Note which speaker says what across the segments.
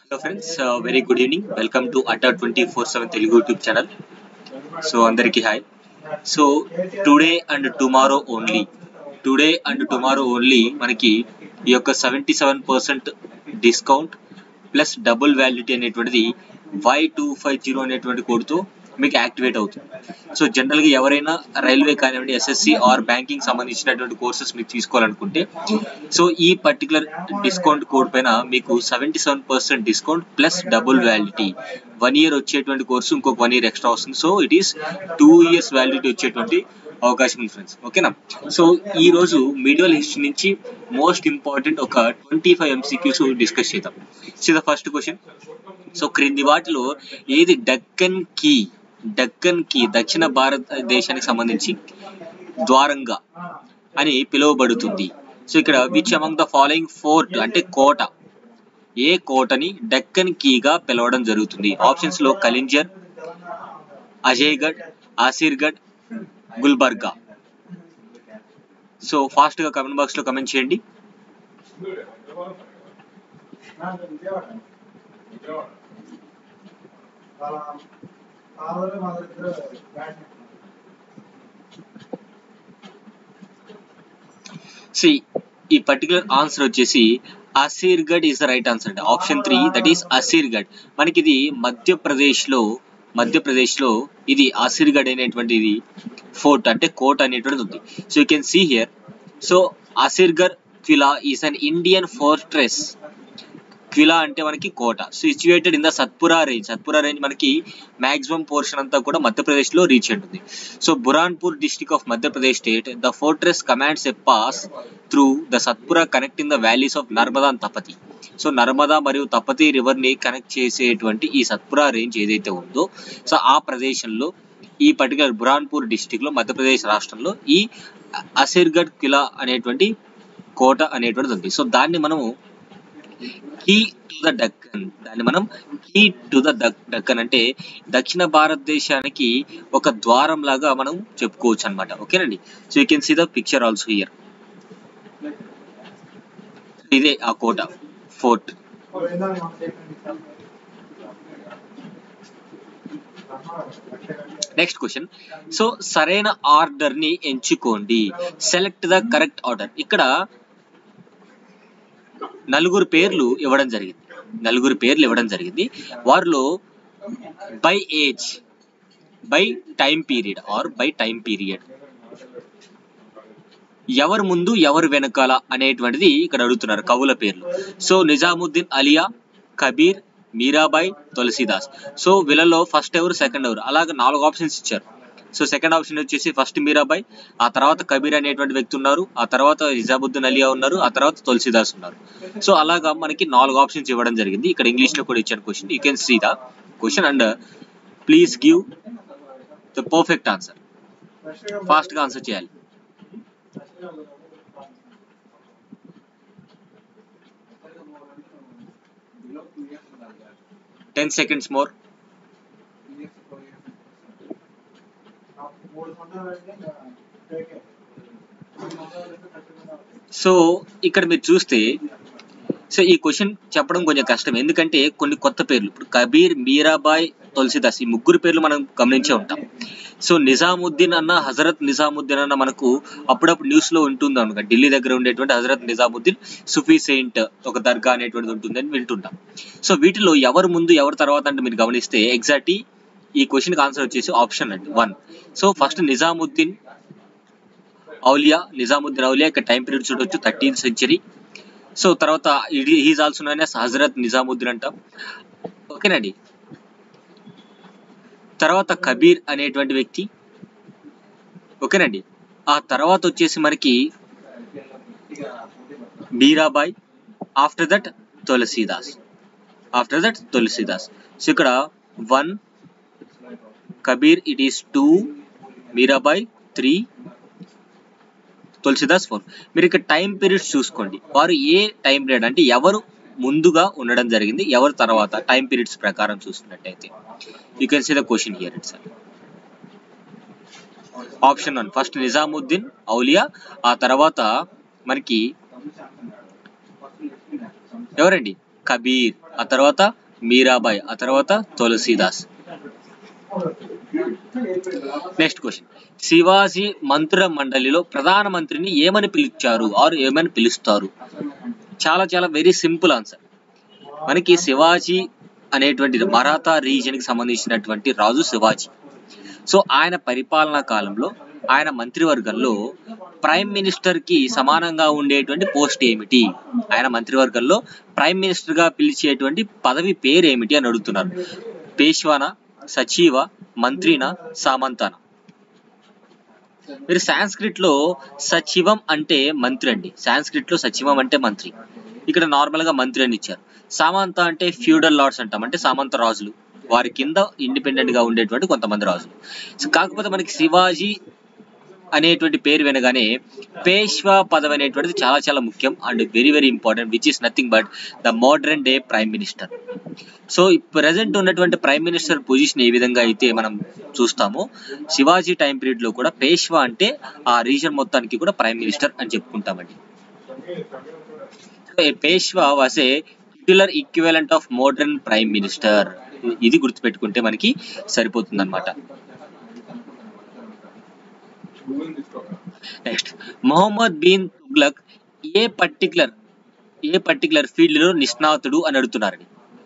Speaker 1: Hello friends very good evening welcome to Adda twenty four seven Telugu YouTube channel so అందరికీ hi so today and tomorrow only today and tomorrow only మనకి ఈ యొక్క seventy seven percent discount plus double validity అనేటువంటిది Y two five zero అనేటువంటి కోడ్తో మీకు activate అవుతుంది so జనరల్గా ఎవరైనా రైల్వే కానివ్వండి ఎస్ఎస్సి ఆర్ బ్యాంకింగ్ సంబంధించినటువంటి కోర్సెస్ మీరు తీసుకోవాలనుకుంటే సో ఈ పర్టికులర్ డిస్కౌంట్ కోడ్ పైన మీకు seventy seven percent discount plus double validity one year వచ్చేటువంటి కోర్సు ఇంకొక వన్ ఇయర్ ఎక్స్ట్రా వస్తుంది so it is two years validity వచ్చేటువంటి అవకాశం ఉంది ఫ్రెండ్స్ ఓకేనా సో ఈ రోజు మీడియల్ హిస్టరీ నుంచి మోస్ట్ ఇంపార్టెంట్ ఒక ట్వంటీ ఫైవ్ ఎంసీక్యూస్ డిస్కస్ చేద్దాం so the first question so క్రింది వాటిలో ఏది డక్కన్ కీ డక్కన్ కి దక్షిణ భారతదేశానికి సంబంధించి ద్వారంగా అని పిలువబడుతుంది సో ఇక్కడ which among the following fort అంటే కోట ఏ కోటని డక్కన్ కీగా పిలవడం జరుగుతుంది ఆప్షన్స్ లో కలింజర్ అజయ్గఢ్ ఆసిర్గఢ్ గుల్బర్గా సో ఫాస్ట్ గా కమెంట్ బాక్స్ లో కమెంట్ చేయండి సి ఈ పర్టికులర్ ఆన్సర్ వచ్చేసి Asirgarh is the right answer అండి option three that is Asirgarh మనకి ఇది మధ్యప్రదేశ్ లో మధ్యప్రదేశ్ లో ఇది అసీర్గఢ్ అనేటువంటిది ఫోర్ట్ అంటే కోట్ అనేటువంటిది ఉంది so you can see here so Asirgarh క్విలా ఈస్ అన్ ఇండియన్ ఫోర్ట్రెస్ క్విలా అంటే మనకి కోట situated in the Satpura range Satpura range మనకి మాక్సిమం పోర్షన్ అంతా కూడా మధ్యప్రదేశ్ లో రీచ్ ఉంటుంది so Burhanpur district of Madhya Pradesh state the fortress commands a pass through the Satpura connecting the valleys of Narmada and Tapti so Narmada మరియు తపతి రివర్ ని కనెక్ట్ చేసేటువంటి ఈ సత్పురా రేంజ్ ఏదైతే ఉందో సో ఆ ప్రదేశంలో ఈ పర్టికులర్ బురాన్పూర్ డిస్టిక్ లో మధ్యప్రదేశ్ రాష్ట్రంలో ఈ అసిర్గఢ్ కిలా అనేటువంటి కోట అనేటువంటిది ఉంది సో దాన్ని మనము కీ టు ద డక్కన్ దాన్ని మనం కీ టు ద డక్కన్ అంటే దక్షిణ భారతదేశానికి ఒక ద్వారం లాగా మనం చెప్పుకోవచ్చు అనమాట ఓకేనండి so you can see the picture also here ఇదే ఆ కోట ఫోర్ట్ నెక్స్ట్ క్వశ్చన్ సో సరైన ఆర్డర్ ని ఎంచుకోండి సెలెక్ట్ ద కరెక్ట్ ఆర్డర్ ఇక్కడ నలుగురు పేర్లు ఇవ్వడం జరిగింది నలుగురు పేర్లు ఇవ్వడం జరిగింది వారిలో by age by time period or by time period ఎవరు ముందు ఎవరు వెనకాల అనేటువంటిది ఇక్కడ అడుగుతున్నారు కవుల పేర్లు సో నిజాముద్దీన్ అలియా కబీర్ మీరాబాయ్ తులసిదాస్ సో వీళ్ళలో ఫస్ట్ ఎవరు సెకండ్ ఎవరు అలాగే నాలుగు ఆప్షన్స్ ఇచ్చారు సో సెకండ్ ఆప్షన్ వచ్చేసి ఫస్ట్ మీరాబాయ్ ఆ తర్వాత కబీర్ అనేటువంటి వ్యక్తి ఉన్నారు ఆ తర్వాత నిజాముద్దీన్ అలియా ఉన్నారు ఆ తర్వాత తులసిదాస్ ఉన్నారు సో అలాగా మనకి నాలుగు ఆప్షన్స్ ఇవ్వడం జరిగింది ఇక్కడ ఇంగ్లీష్ లో కూడా ఇచ్చాను question you can see the question and please give the perfect answer fast గా ఆన్సర్ చేయాలి టెన్ సెకండ్స్ మోర్ సో ఇక్కడ మీరు చూస్తే సో ఈ క్వశ్చన్ చెప్పడం కొంచెం కష్టం ఎందుకంటే కొన్ని కొత్త పేర్లు ఇప్పుడు కబీర్ మీరాబాయ్ తులసిదాస్ ఈ ముగ్గురు పేర్లు మనం గమనించే ఉంటాం సో నిజాముద్దీన్ అన్న హజరత్ నిజాముద్దీన్ అన్న మనకు అప్పుడప్పుడు న్యూస్ లో ఉంటుంది అనమాట ఢిల్లీ దగ్గర ఉండేటువంటి హజరత్ నిజాముద్దీన్ సుఫీ సెయింట్ ఒక దర్గా అనేటువంటిది ఉంటుందని వింటుంటాం సో వీటిలో ఎవరు ముందు ఎవరు తర్వాత అంటే మీరు గమనిస్తే ఎగ్జాక్ట్ ఈ క్వశ్చన్ ఆన్సర్ వచ్చేసి ఆప్షన్ అండి one so first Nizamuddin Auliya Nizamuddin Auliya ఇక్కడ టైం పీరియడ్ చూడవచ్చు థర్టీన్త్ సెంచరీ సో తర్వాత he's also known as Hazrat Nizamuddin అంటాం ఓకేనండి తర్వాత కబీర్ అనేటువంటి వ్యక్తి ఓకేనండి ఆ తర్వాత వచ్చేసి మనకి Mirabai after that Tulsidas after that Tulsidas so ఇక్కడ one Kabir it is two Mirabai three Tulsidas four మీరు ఇక్కడ టైం పీరియడ్స్ చూసుకోండి వారు ఏ టైం పీరియడ్ అంటే ఎవరు ముందుగా ఉండడం జరిగింది ఎవరు తర్వాత టైం పీరియడ్స్ ప్రకారం చూసుకున్నట్టయితే you can see the question here it's option one first Nizamuddin Auliya ఆ తర్వాత మనకి ఎవరండి కబీర్ ఆ తర్వాత మీరాబాయ్ ఆ తర్వాత తులసీదాస్ నెక్స్ట్ క్వశ్చన్ శివాజీ మంత్రుల మండలిలో ప్రధానమంత్రిని ఏమని పిలిచారు ఆర్ ఏమని పిలుస్తారు చాలా చాలా వెరీ సింపుల్ ఆన్సర్ మనకి శివాజీ అనేటువంటి మరాఠా రీజియన్ కి సంబంధించినటువంటి రాజు శివాజీ సో ఆయన పరిపాలనా కాలంలో ఆయన మంత్రివర్గంలో ప్రైమ్ మినిస్టర్ కి సమానంగా ఉండేటువంటి పోస్ట్ ఏమిటి ఆయన మంత్రివర్గంలో ప్రైమ్ మినిస్టర్ గా పిలిచేటువంటి పదవి పేరు ఏమిటి అని అడుగుతున్నారు పేష్వానా సచివ మంత్రిన సామంతాన మీరు సాంస్క్రిట్ లో సచివం అంటే మంత్రి అండి సాంస్క్రిట్ లో సచివం అంటే మంత్రి ఇక్కడ నార్మల్ గా మంత్రి అని ఇచ్చారు సామంత అంటే ఫ్యూడల్ లార్డ్స్ అంటాం అంటే సామంత రాజులు వారి కింద ఇండిపెండెంట్ గా ఉండేటువంటి కొంతమంది రాజులు సో కాకపోతే మనకి శివాజీ అనేటువంటి పేరు వినగానే పేష్వా పదవి అనేటువంటిది చాలా చాలా ముఖ్యం and very very important which is nothing but the modern day prime minister so present ఉన్నటువంటి ప్రైమ్ మినిస్టర్ పొజిషన్ ఏ విధంగా అయితే మనం చూస్తామో శివాజీ టైం పీరియడ్ లో కూడా పేష్వా అంటే ఆ రీజన్ మొత్తానికి కూడా ప్రైమ్ మినిస్టర్ అని చెప్పుకుంటామండి Peshwa was a titular equivalent of modern prime minister ఇది గుర్తుపెట్టుకుంటే మనకి సరిపోతుంది అనమాట నెక్స్ట్ మొహమ్మద్ బిన్ తుగ్లక్ ఏ పర్టికులర్ ఏ పర్టికులర్ ఫీల్డ్ లో నిష్ణాతుడు అని అడుగుతున్నారండి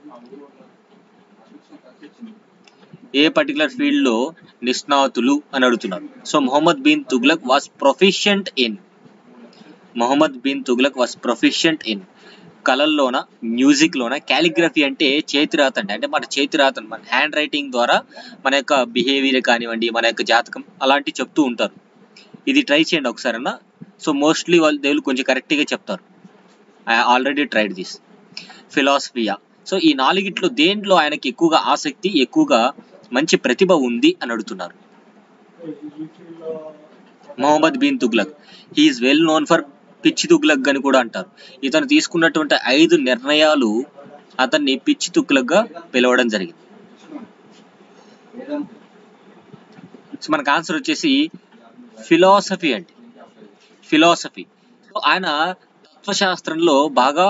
Speaker 1: ఏ పర్టికులర్ ఫీల్డ్ లో నిష్ణాతులు అని అడుగుతున్నారు so Mohammad bin Tughlaq was proficient in Mohammad bin Tughlaq was proficient in కళల్లోన మ్యూజిక్ లోన క్యాలిగ్రఫీ అంటే చేతిరాత అండి అంటే మన చేతిరాత మన హ్యాండ్ రైటింగ్ ద్వారా మన యొక్క బిహేవియర్ కానివ్వండి మన యొక్క జాతకం అలాంటివి చెప్తూ ఉంటారు ఇది ట్రై చేయండి ఒకసారి అన్న సో మోస్ట్లీ వాళ్ళు దేవుళ్ళు కొంచెం కరెక్ట్గా చెప్తారు ఐ ఆల్రెడీ ట్రైడ్ దిస్ ఫిలాసఫియా సో ఈ నాలుగిట్లో దేంట్లో ఆయనకి ఎక్కువగా ఆసక్తి ఎక్కువగా మంచి ప్రతిభ ఉంది అని అడుగుతున్నారు Mohammad bin Tughlaq he is well known for పిచ్చి తుగ్లక్ అని కూడా అంటారు ఇతను తీసుకున్నటువంటి ఐదు నిర్ణయాలు అతన్ని పిచ్చి తుగ్లక్గా పిలవడం జరిగింది సో మనకు ఆన్సర్ వచ్చేసి ఫిలాసఫీ అండి ఫిలాసఫీ సో ఆయన తత్వశాస్త్రంలో బాగా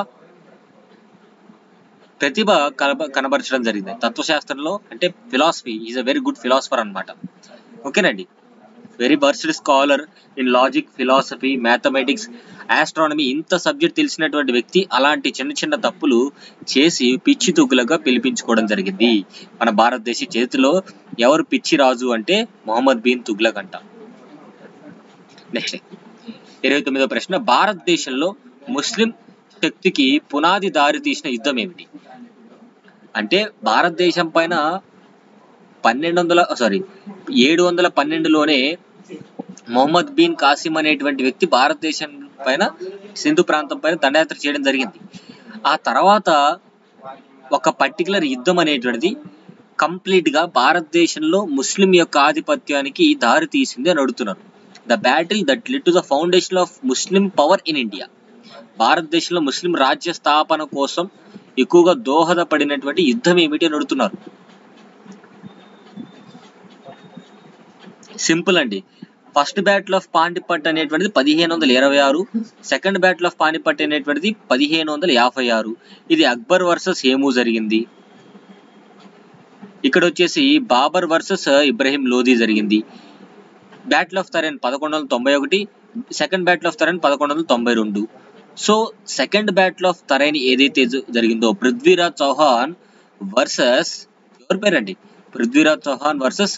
Speaker 1: ప్రతిభ కనబ కనబరచడం జరిగింది తత్వశాస్త్రంలో అంటే philosophy is a very good philosopher అనమాట ఓకేనండి very versed scholar in logic philosophy mathematics astronomy ఇంత సబ్జెక్ట్ తెలిసినటువంటి వ్యక్తి అలాంటి చిన్న చిన్న తప్పులు చేసి పిచ్చి తుగ్గులుగా పిలిపించుకోవడం జరిగింది మన భారతదేశ చేతిలో ఎవరు పిచ్చి రాజు అంటే మొహమ్మద్ బిన్ తుగ్లక్ అంట నెక్స్ట్ ఇరవై తొమ్మిదో ప్రశ్న భారతదేశంలో ముస్లిం శక్తికి పునాది దారి తీసిన యుద్ధం ఏమిటి అంటే భారతదేశం పైన పన్నెండు వందల సారీ ఏడు వందల పన్నెండులోనే మొహమ్మద్ బిన్ కాసిం అనేటువంటి వ్యక్తి భారతదేశం పైన సింధు ప్రాంతం పైన దండయాత్ర చేయడం జరిగింది ఆ తర్వాత ఒక పర్టికులర్ యుద్ధం అనేటువంటిది కంప్లీట్ గా భారతదేశంలో ముస్లిం యొక్క ఆధిపత్యానికి దారి తీసింది అని అడుగుతున్నారు the battle that led to the foundation of Muslim power in India భారతదేశంలో ముస్లిం రాజ్య స్థాపన కోసం ఎక్కువగా దోహదపడినటువంటి యుద్ధం ఏమిటి అని అడుగుతున్నారు సింపుల్ అండి ఫస్ట్ బ్యాటిల్ ఆఫ్ పానిపట్ అనేటువంటిది పదిహేను వందల ఇరవై ఆరు సెకండ్ బ్యాటిల్ ఆఫ్ పానిపట్ అనేటువంటిది పదిహేను వందల యాభై ఆరు ఇది అక్బర్ వర్సెస్ హేము జరిగింది ఇక్కడ వచ్చేసి బాబర్ వర్సెస్ ఇబ్రహీం లోధి జరిగింది బ్యాటిల్ ఆఫ్ తరెన్ పదకొండు వందల తొంభై ఒకటి సెకండ్ బ్యాటిల్ ఆఫ్ తరెన్ పదకొండు వందల తొంభై రెండు so second battle of Tarain ఏదైతే జ- జరిగిందో పృథ్వీరాజ్ చౌహాన్ వర్సెస్ ఎవరి పేరండి Prithviraj Chauhan versus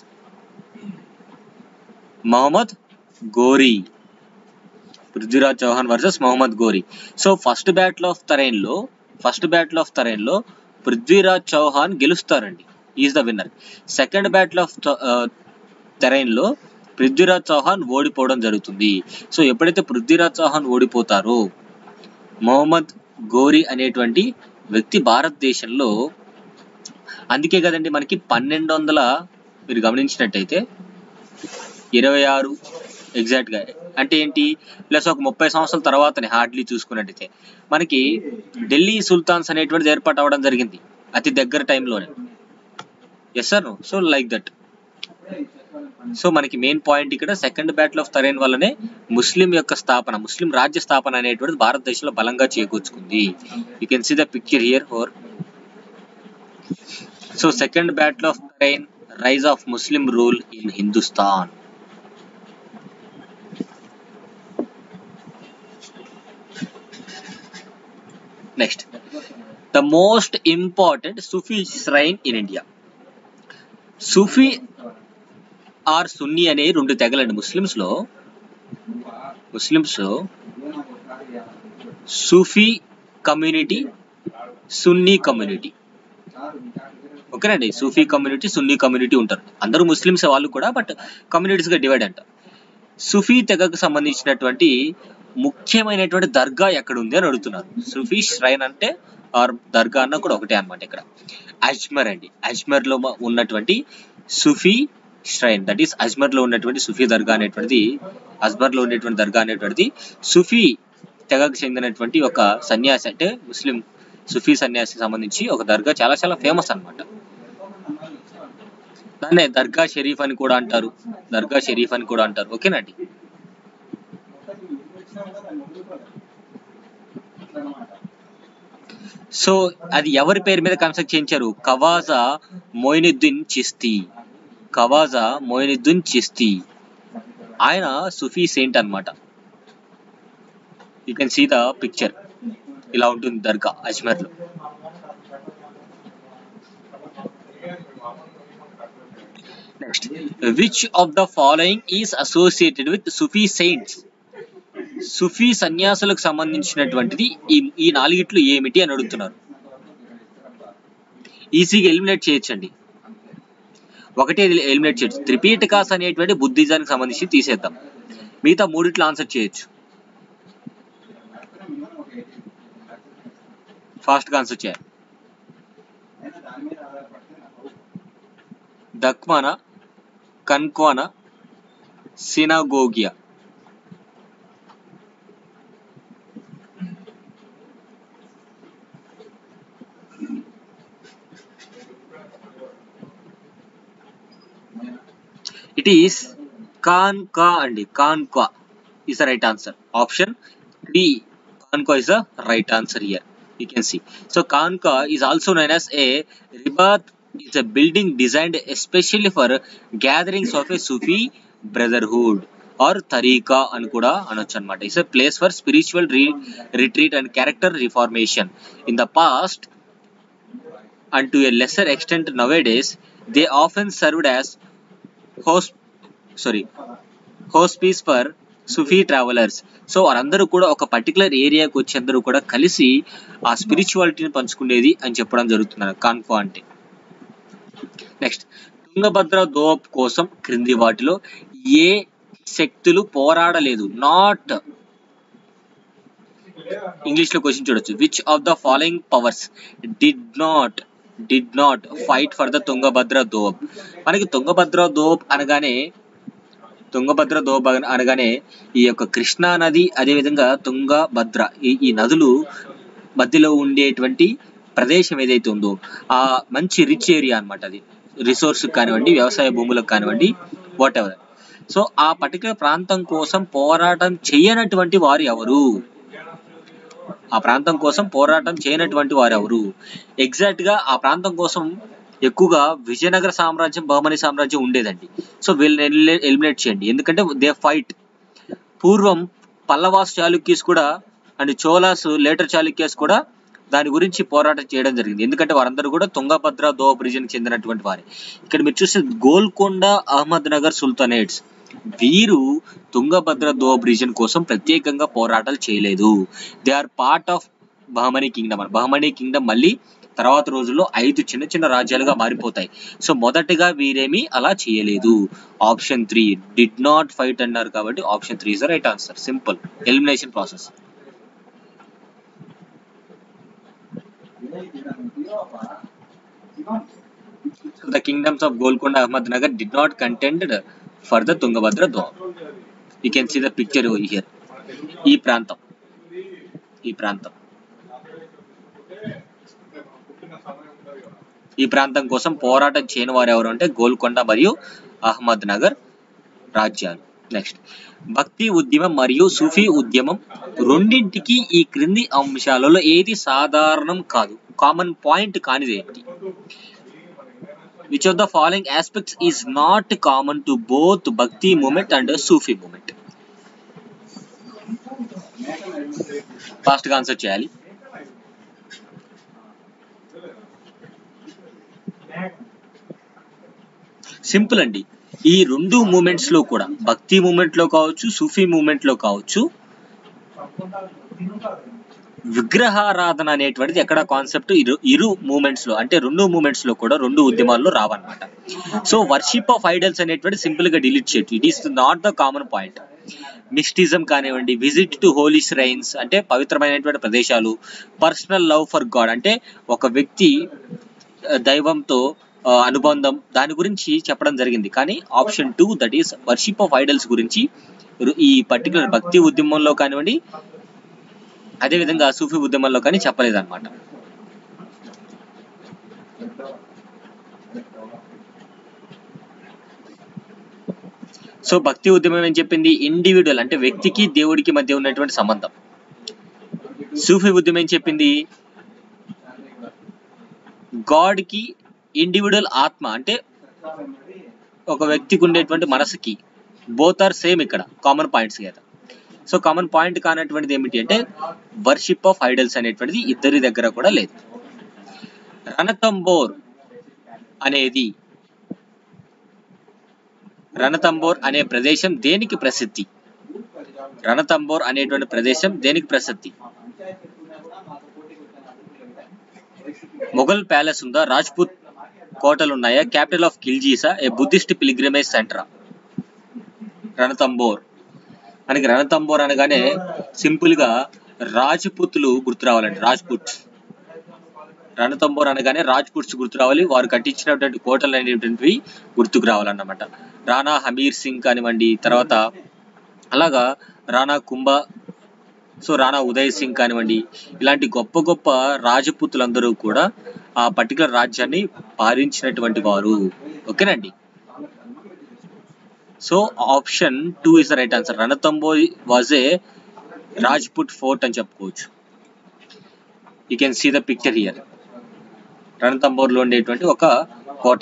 Speaker 1: Muhammad Ghori Prithviraj Chauhan versus Muhammad Ghori so first battle of Tarain లో ఫస్ట్ బ్యాటిల్ ఆఫ్ తరైన్ లో పృథ్వీరాజ్ చౌహాన్ గెలుస్తారండి is the winner second battle of Tarain లో పృథ్వీరాజ్ చౌహాన్ ఓడిపోవడం జరుగుతుంది సో ఎప్పుడైతే పృథ్వీరాజ్ చౌహాన్ ఓడిపోతారో మొహమ్మద్ గోరీ అనేటువంటి వ్యక్తి భారతదేశంలో అందుకే కదండి మనకి పన్నెండు వందల మీరు గమనించినట్టయితే ఇరవై ఆరు ఎగ్జాక్ట్ గా అంటే ఏంటి ప్లస్ ఒక ముప్పై సంవత్సరాల తర్వాతనే హార్డ్లీ చూసుకున్నట్టయితే మనకి ఢిల్లీ సుల్తాన్స్ అనేటువంటిది ఏర్పాటు అవ్వడం జరిగింది అతి దగ్గర టైంలోనే yes sir so like that so మనకి మెయిన్ పాయింట్ ఇక్కడ సెకండ్ బ్యాటిల్ ఆఫ్ తరైన్ వల్లనే ముస్లిం యొక్క స్థాపన ముస్లిం రాజ్య స్థాపన అనేటువంటిది భారతదేశంలో బలంగా చేకూర్చుకుంది you can see the picture here for so second battle of Tarain rise of Muslim rule in Hindustan next the most important Sufi shrine in India Sufi or Sunni అనే రెండు తెగలండి ముస్లిమ్స్ లో ముస్లిమ్స్ లో సూఫీ కమ్యూనిటీ సున్నీ కమ్యూనిటీ ఓకేనండి సూఫీ community సున్నీ community ఉంటారు అందరూ Muslims వాళ్ళు కూడా but communities గా డివైడ్ అంటారు సుఫీ తెగకు సంబంధించినటువంటి ముఖ్యమైనటువంటి దర్గా ఎక్కడ ఉంది అని అడుగుతున్నారు సుఫీ శ్రైన్ అంటే ఆర్ దర్గా అన్న కూడా ఒకటే అన్నమాట ఇక్కడ అజ్మర్ అండి అజ్మర్ లో ఉన్నటువంటి Sufi shrine that is Ajmer లో ఉన్నటువంటి సుఫీ దర్గా అనేటువంటిది అజ్మర్ లో ఉన్నటువంటి దర్గా అనేటువంటిది సుఫీ తెగకు చెందినటువంటి ఒక సన్యాసి అంటే ముస్లిం సుఫీ సన్యాసికి సంబంధించి ఒక దర్గా చాలా చాలా ఫేమస్ అన్నమాట దాన్నే దర్గా షరీఫ్ అని కూడా అంటారు దర్గా షరీఫ్ అని కూడా అంటారు ఓకేనండి సో అది ఎవరి పేరు మీద కన్స్ట్రక్ట్ చేయించారు కవాజా మొయినుద్దీన్ చిస్తి కవాజా మొయినుద్దీన్ చిస్తి ఆయన సుఫీ సెయింట్ అన్నమాట you can see the picture ఇలా ఉంటుంది దర్గా అజ్మర్ లో next which of the following is associated with Sufi saints Sufi సన్యాసులకు సంబంధించినటువంటిది ఈ ఈ నాలుగిట్లు ఏమిటి అని అడుగుతున్నారు ఈజీగా ఎలిమినేట్ చేయొచ్చండి ఒకటి ఎలిమినేట్ చేయొచ్చు త్రిపీటకాస్ అనేటువంటి బుద్ధిజానికి సంబంధించి తీసేద్దాం మిగతా మూడిట్లో ఆన్సర్ చేయొచ్చు ఫాస్ట్ గా ఆన్సర్ చేయాలి దక్మానా కన్క్వానా సినాగోగియా ఇట్ ఈస్ కాన్ కా అండి కాన్ కా is the right answer. Option B. Kanka is the right answer here. You can see. So Kanka is also known as a ribat. It's a building designed especially for gatherings of a Sufi brotherhood or tariqa అని కూడా అనొచ్చు అనమాట it's a place for spiritual re retreat and character reformation in the past and to a lesser extent nowadays they often served as host sorry hospice for Sufi travellers so వారందరూ కూడా ఒక particular ఏరియాకి వచ్చి అందరూ కూడా కలిసి ఆ స్పిరిచువాలిటీని పంచుకునేది అని చెప్పడం జరుగుతున్నారు కాన్ఫా అంటే నెక్స్ట్ తుంగభద్ర దోప్ కోసం క్రింది వాటిలో ఏ శక్తులు పోరాడలేదు నాట్ ఇంగ్లీష్ లో క్వశ్చన్ చూడొచ్చు which of the following powers did not did not fight for the Tungabhadra doab మనకి తుంగభద్ర దోప్ అనగానే తుంగభద్ర దోబ అనగానే ఈ యొక్క కృష్ణా నది అదేవిధంగా తుంగభద్ర ఈ ఈ నదులు మధ్యలో ఉండేటువంటి ప్రదేశం ఏదైతే ఉందో ఆ మంచి రిచ్ ఏరియా అన్నమాట అది రిసోర్స్ కానివ్వండి వ్యవసాయ భూములకు కానివ్వండి వాట్ ఎవర్ సో ఆ పర్టికులర్ ప్రాంతం కోసం పోరాటం చేయనటువంటి వారు ఎవరు ఆ ప్రాంతం కోసం పోరాటం చేయనటువంటి వారు ఎవరు ఎగ్జాక్ట్ గా ఆ ప్రాంతం కోసం ఎక్కువగా విజయనగర సామ్రాజ్యం బహమని సామ్రాజ్యం ఉండేదండి సో వీళ్ళని ఎలిమినేట్ చేయండి ఎందుకంటే దే ఫైట్ పూర్వం పల్లవాస్ చాళుక్యస్ కూడా అండ్ చోలాస్ లేటర్ చాళుక్యస్ కూడా దాని గురించి పోరాటం చేయడం జరిగింది ఎందుకంటే వారందరూ కూడా తుంగభద్ర దోబ్ రీజన్ చెందినటువంటి వారే ఇక్కడ మీరు చూస్తే గోల్కొండ అహ్మద్ నగర్ సుల్తానేట్స్ వీరు తుంగభద్ర దోబ్ రీజన్ కోసం ప్రత్యేకంగా పోరాటాలు చేయలేదు they are part of Bahmani kingdom Bahmani kingdom మళ్ళీ తర్వాత రోజుల్లో ఐదు చిన్న చిన్న రాజ్యాలుగా మారిపోతాయి సో మొదటగా వీరేమి అలా చేయలేదు option three did not fight అన్నారు కాబట్టి option three is the right answer simple elimination process the kingdoms of Golconda Ahmednagar did not contended for the Tungabhadra doab you can see the picture here ఈ ప్రాంతం ఈ ప్రాంతం ఈ ప్రాంతం కోసం పోరాటం చేయని వారు ఎవరు అంటే గోల్కొండ మరియు అహ్మద్ నగర్ రాజ్యాలు నెక్స్ట్ భక్తి ఉద్యమం మరియు సూఫీ ఉద్యమం రెండింటికి ఈ క్రింది అంశాలలో ఏది సాధారణం కాదు కామన్ పాయింట్ కానిది ఏంటి which of the following aspects is not common to both Bhakti movement and Sufi movement fast గా ఆన్సర్ చేయాలి సింపుల్ అండి ఈ రెండు మూమెంట్స్ లో కూడా భక్తి మూమెంట్ లో కావచ్చు సూఫీ మూమెంట్ లో కావచ్చు విగ్రహారాధన అనేటువంటిది ఎక్కడ కాన్సెప్ట్ ఇరు ఇరు మూమెంట్స్ లో అంటే రెండు మూమెంట్స్ లో కూడా రెండు ఉద్యమాల్లో రావన్నమాట సో వర్షిప్ ఆఫ్ ఐడల్స్ అనేటువంటి సింపుల్ గా డిలీట్ చేయొచ్చు it is not the common point mysticism కానివ్వండి విజిట్ టు హోలీ శ్రైన్స్ అంటే పవిత్రమైనటువంటి ప్రదేశాలు పర్సనల్ లవ్ ఫర్ గాడ్ అంటే ఒక వ్యక్తి ఆ, దైవంతో ఆ, అనుబంధం దాని గురించి చెప్పడం జరిగింది కానీ option two that is worship of idols గురించి రు- ఈ పర్టికులర్ భక్తి ఉద్యమంలో కానివ్వండి అదే విధంగా సూఫీ ఉద్యమంలో కానీ చెప్పలేదన్నమాట సో భక్తి ఉద్యమం ఏం చెప్పింది ఇండివిజువల్ అంటే వ్యక్తికి దేవుడికి మధ్య ఉన్నటువంటి సంబంధం సూఫీ ఉద్యమం ఏం చెప్పింది గాడ్ కి ఇండివిజువల్ ఆత్మ అంటే ఒక వ్యక్తికి ఉండేటువంటి మనసుకి బోత్ ఆర్ సేమ్ ఇక్కడ కామన్ పాయింట్స్ కదా సో కామన్ పాయింట్ కానటువంటిది ఏమిటి అంటే వర్షిప్ ఆఫ్ ఐడల్స్ అనేటువంటిది ఇద్దరి దగ్గర కూడా లేదు రణతంబోర్ అనేది రణతంబోర్ అనే ప్రదేశం దేనికి ప్రసిద్ధి రణతంబోర్ అనేటువంటి ప్రదేశం దేనికి ప్రసిద్ధి మొఘల్ ప్యాలెస్ ఉందా రాజ్పుత్ కోటలు ఉన్నాయా క్యాపిటల్ ఆఫ్ కిల్జీసా ఏ బుద్ధిస్ట్ పిలిగ్రిమేజ్ సెంటరా రణతంబోర్ మనకి రణతంబోర్ అనగానే సింపుల్ గా రాజ్పుత్లు గుర్తు రావాలండి రాజ్పుట్స్ రణతంబోర్ అనగానే రాజ్పుట్స్ గుర్తు రావాలి వారు కట్టించినటువంటి కోటలు అనేటువంటివి గుర్తుకు రావాలన్నమాట రాణా హమీర్ సింగ్ కానివ్వండి తర్వాత అలాగా రాణా కుంభ సో రాణా ఉదయ్ సింగ్ కానివ్వండి ఇలాంటి గొప్ప గొప్ప రాజపుతులందరూ కూడా ఆ పర్టికులర్ రాజ్యాన్ని పాలించినటువంటి వారు ఓకేనండి so option two is the right answer Ranthambore was a Rajput fort అని చెప్పుకోవచ్చు you can see the picture here రణతంబోర్లో ఉండేటువంటి ఒక కోట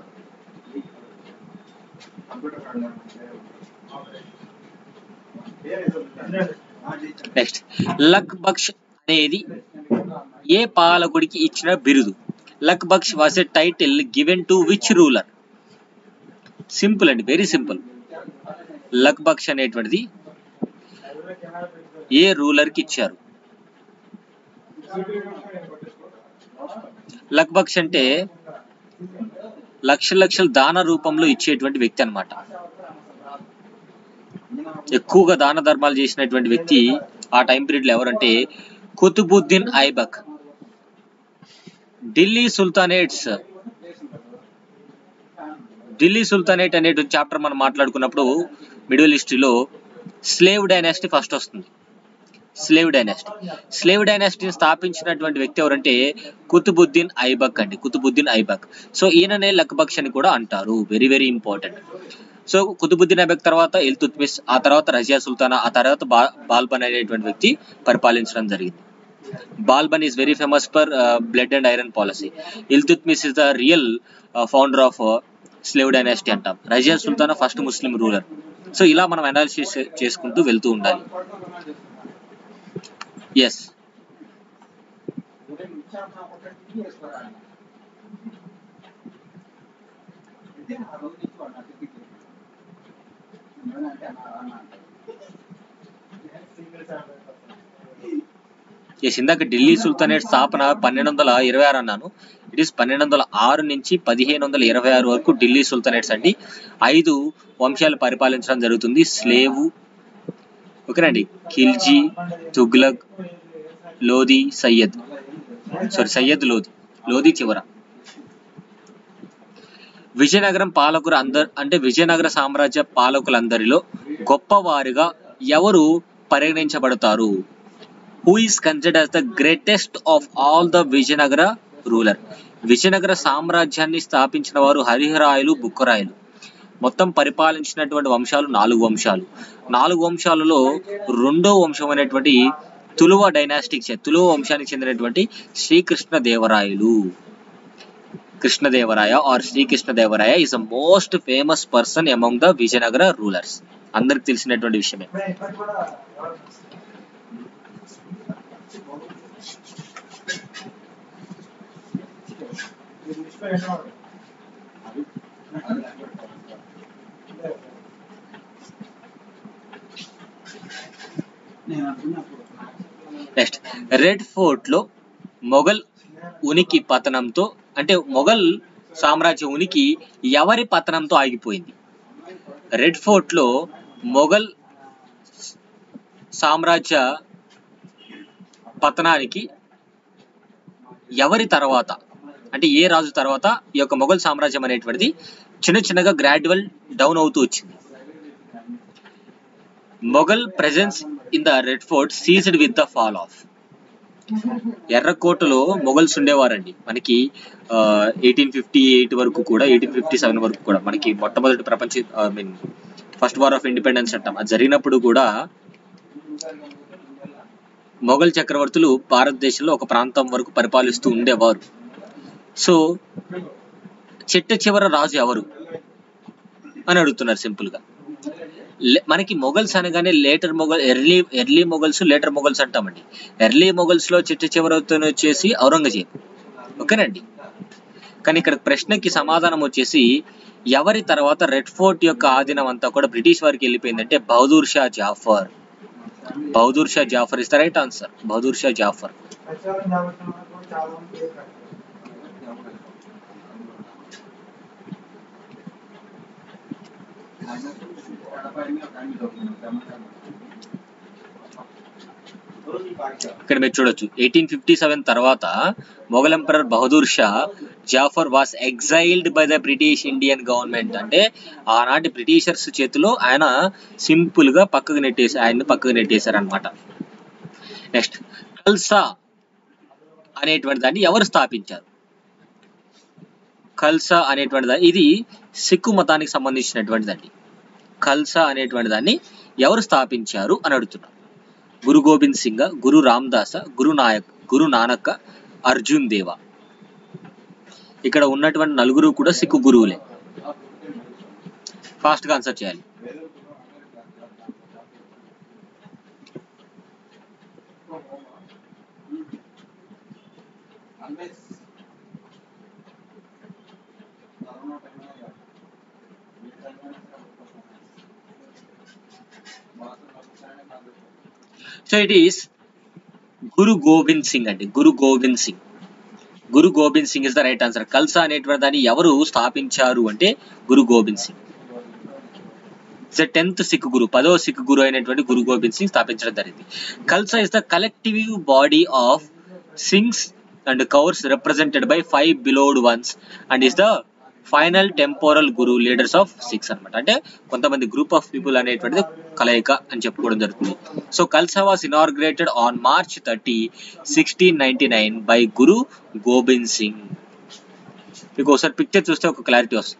Speaker 1: నెక్స్ట్ లక్ బక్ష్ అనేది ఏ పాలకుడికి ఇచ్చిన బిరుదు Lakh Bakhsh was a title given to which ruler simple అండి వెరీ సింపుల్ లక్ బక్ష్ అనేటువంటిది ఏ రూలర్ కి ఇచ్చారు లక్ బక్ష్ అంటే లక్ష లక్షల దాన రూపంలో ఇచ్చేటువంటి వ్యక్తి అన్నమాట ఎక్కువగా దాన ధర్మాలు చేసినటువంటి వ్యక్తి ఆ టైం పీరియడ్ లో ఎవరంటే కుతుబుద్దీన్ ఐబక్ ఢిల్లీ సుల్తానేట్స్ ఢిల్లీ సుల్తానేట్ అనేటువంటి చాప్టర్ మనం మాట్లాడుకున్నప్పుడు మిడిల్ హిస్టరీలో స్లేవ్ డైనాసిటీ ఫస్ట్ వస్తుంది స్లేవ్ డైనాసిటీ స్లేవ్ డైనాసిటీని స్థాపించినటువంటి వ్యక్తి ఎవరంటే కుతుబుద్దీన్ ఐబక్ అండి కుతుబుద్దీన్ ఐబక్ సో ఈయననే లక్బక్ష్ అని కూడా అంటారు very very important so Qutubuddin Aibak తర్వాత ఇల్తుత్మిస్ ఆ తర్వాత రజియా సుల్తానా ఆ తర్వాత బా బాల్బన్ అనేటువంటి వ్యక్తి పరిపాలించడం జరిగింది Balban is very famous for blood and iron policy Iltutmish is the real founder of slave dynasty అంటాం Razia Sultana first Muslim ruler so ఇలా మనం అనాలిసిస్ చేసుకుంటూ వెళ్తూ ఉండాలి ఎస్ ఎస్ ఇందాక ఢిల్లీ సుల్తానేట్ స్థాపన పన్నెండు వందల ఇరవై ఆరు అన్నాను ఇట్ ఈస్ పన్నెండు వందల ఆరు నుంచి పదిహేను వందల ఇరవై ఆరు వరకు ఢిల్లీ సుల్తానేట్స్ అండి ఐదు వంశాలు పరిపాలించడం జరుగుతుంది స్లేవు ఓకేనండి ఖిల్జీ తుగ్లక్ లోధి సయ్యద్ సారీ సయ్యద్ లోధి లోధి చివర విజయనగరం పాలకులు అందరు అంటే విజయనగర సామ్రాజ్య పాలకులందరిలో గొప్పవారిగా ఎవరు పరిగణించబడతారు who is considered as the greatest of all the Vijayanagara ruler Vijayanagara సామ్రాజ్యాన్ని స్థాపించిన వారు హరిహరాయలు బుక్కరాయలు మొత్తం పరిపాలించినటువంటి వంశాలు నాలుగు వంశాలు నాలుగు వంశాలలో రెండో వంశం అనేటువంటి తులువ డైనాస్టిక్ తులువ వంశానికి చెందినటువంటి Srikrishna Devarayalu Krishnadevaraya or Srikrishnadevaraya is the most famous person among the Vijayanagara rulers అందరికి తెలిసినటువంటి విషయమే నెక్స్ట్ రెడ్ ఫోర్ట్ లో మొఘల్ ఉనికి పతనంతో అంటే మొఘల్ సామ్రాజ్య ఉనికి ఎవరి పతనంతో ఆగిపోయింది రెడ్ ఫోర్ట్ లో మొఘల్ సామ్రాజ్య పతనానికి ఎవరి తర్వాత అంటే ఏ రాజు తర్వాత ఈ యొక్క మొఘల్ సామ్రాజ్యం అనేటువంటిది చిన్న చిన్నగా గ్రాడ్యువల్ డౌన్ అవుతూ వచ్చింది Mughal presence in the Red Fort seized with the fall of ఎర్రకోటలో మొఘల్స్ ఉండేవారండి మనకి ఎయిటీన్ ఫిఫ్టీ ఎయిట్ వరకు కూడా ఎయిటీన్ ఫిఫ్టీ సెవెన్ వరకు కూడా మనకి మొట్టమొదటి ప్రపంచ I mean first war of independence అంటాం అది జరిగినప్పుడు కూడా మొఘల్ చక్రవర్తులు భారతదేశంలో ఒక ప్రాంతం వరకు పరిపాలిస్తూ ఉండేవారు సో చిట్ట చివర రాజు ఎవరు అని అడుగుతున్నారు సింపుల్ గా లే- మనకి మొఘల్స్ అనగానే later Mughal early early Mughals later Mughals అంటామండి ఎర్లీ మొఘల్స్ లో చిట్ట చివరతో వచ్చేసి ఔరంగజేబ్ ఓకేనండి కానీ ఇక్కడ ప్రశ్నకి సమాధానం వచ్చేసి ఎవరి తర్వాత రెడ్ ఫోర్ట్ యొక్క ఆధీనం అంతా కూడా బ్రిటిష్ వారికి వెళ్ళిపోయిందంటే Bahadur Shah Zafar Bahadur Shah Zafar is the right answer Bahadur Shah Zafar ఇక్కడ మీరు చూడొచ్చు ఎయిటీన్ ఫిఫ్టీ సెవెన్ తర్వాత Mughal emperor Bahadur Shah Zafar was exiled by the British Indian government అంటే ఆనాటి బ్రిటిషర్స్ చేతిలో ఆయన సింపుల్ గా పక్కకు నెట్టేసి ఆయన్ని పక్కకు నెట్టేశారు అనమాట నెక్స్ట్ కల్సా అనేటువంటి దాన్ని ఎవరు స్థాపించారు ఖల్సా అనేటువంటి దాన్ని ఇది సిక్కు మతానికి సంబంధించినటువంటిదండి ఖల్సా అనేటువంటి దాన్ని ఎవరు స్థాపించారు అని అడుగుతున్నారు గురు గోబింద్ సింగ్ గురు రామ్దాస గురు నాయక్ గురు నానక్ అర్జున్ దేవ ఇక్కడ ఉన్నటువంటి నలుగురు కూడా సిక్కు గురువులే ఫాస్ట్ గా ఆన్సర్ చేయాలి so it is Guru Gobind Singh అండి Guru Gobind Singh Guru Gobind Singh is the right answer Khalsa అనేటువంటి దాన్ని ఎవరు స్థాపించారు అంటే గురు గోబింద్ సింగ్ ఇట్స్ టెన్త్ సిక్ గురు పదో సిక్ గురు అయినటువంటి గురు గోబింద్ సింగ్ స్థాపించడం జరిగింది Khalsa is the collective body of Singhs and Kaurs represented by five beloved ones and is the final temporal guru leaders of Sikhs అన్నమాట అంటే కొంతమంది గ్రూప్ ఆఫ్ పీపుల్ అనేటువంటిది కలయిక అని చెప్పుకోవడం జరుగుతుంది so Khalsa was inaugurated on March thirty sixteen ninety nine by Guru Gobind Singh మీకు ఒకసారి పిక్చర్ చూస్తే ఒక క్లారిటీ వస్తుంది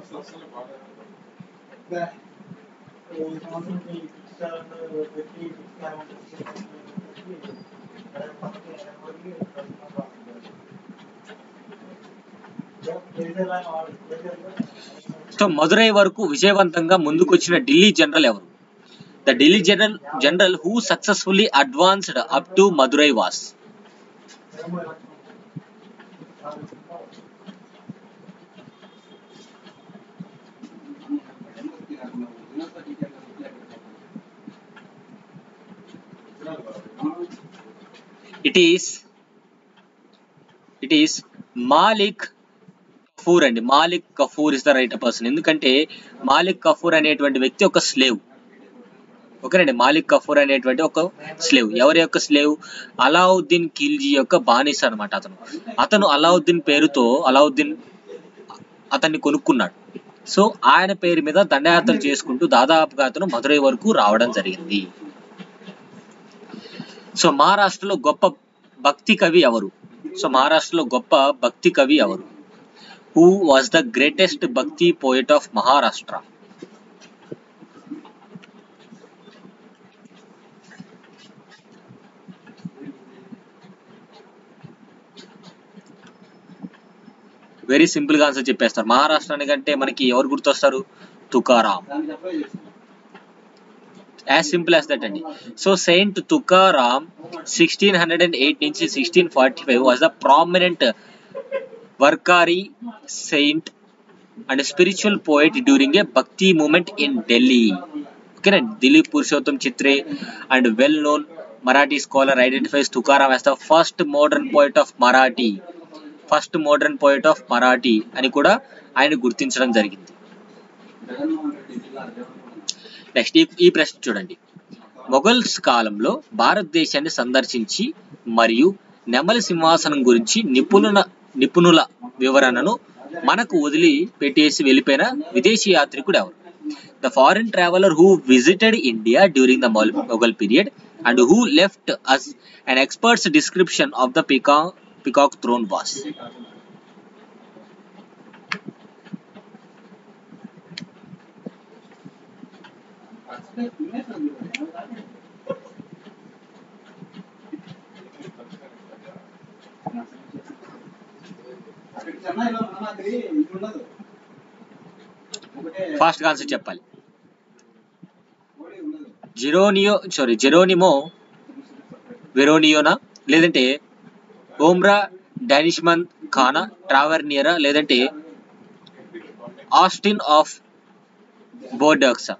Speaker 1: సో మదురై వరకు విజయవంతంగా ముందుకొచ్చిన ఢిల్లీ జనరల్ ఎవరు the Delhi general general who successfully advanced up to Madurai was it is it is Malik Kafur అండి Malik Kafur is the right person ఎందుకంటే మాలిక్ కఫూర్ అనేటువంటి వ్యక్తి ఒక స్లేవ్ ఓకేనండి మాలిక్ కఫూర్ అనేటువంటి ఒక స్లేవ్ ఎవరి యొక్క స్లేవ్ అలావుద్దీన్ ఖిల్జీ యొక్క బానిస అన్నమాట అతను అతను అలావుద్దీన్ పేరుతో అలావుద్దీన్ అతన్ని కొనుక్కున్నాడు సో ఆయన పేరు మీద దండయాత్రలు చేసుకుంటూ దాదాపుగా అతను మదురై వరకు రావడం జరిగింది సో మహారాష్ట్రలో గొప్ప భక్తి కవి ఎవరు సో మహారాష్ట్రలో గొప్ప భక్తి కవి ఎవరు who was the greatest bhakti poet of Maharashtra very simple గా ఆన్సర్ చెప్పేస్తారు మహారాష్ట్రానికి అంటే మనకి ఎవరు గుర్తొస్తారు Tukaram as simple as that అండి so saint Tukaram sixteen hundred and eight నుంచి sixteen forty five was the prominent Varkari saint and spiritual poet during a bhakti movement in Delhi ఓకేనండి Dilip Purushottam Chitre and well known Marathi scholar identifies Tukaram as the first modern poet of Marathi first modern poet of Marathi అని కూడా ఆయన గుర్తించడం జరిగింది next ఈ ఈ ప్రశ్న చూడండి మొఘల్స్ కాలంలో భారతదేశాన్ని సందర్శించి మరియు నెమలి సింహాసనం గురించి నిపుణుల నిపుణుల వివరణను మనకు వదిలి పెట్టేసి వెళ్ళిపోయిన విదేశీ యాత్రికుడు ఎవరు the foreign traveller who visited India during the Mughal period and who left us an expert's description of the పికా పికాక్ థ్రోన్ వాస్ ఫాస్ట్ గా ఆన్సర్ చెప్పాలి జిరోనియో సారీ జెరోనిమో వెరోనియోనా లేదంటే ఓమ్రా డానిష్మన్ ఖానా ట్రావర్నియరా లేదంటే ఆస్టిన్ ఆఫ్ బోర్డాక్సా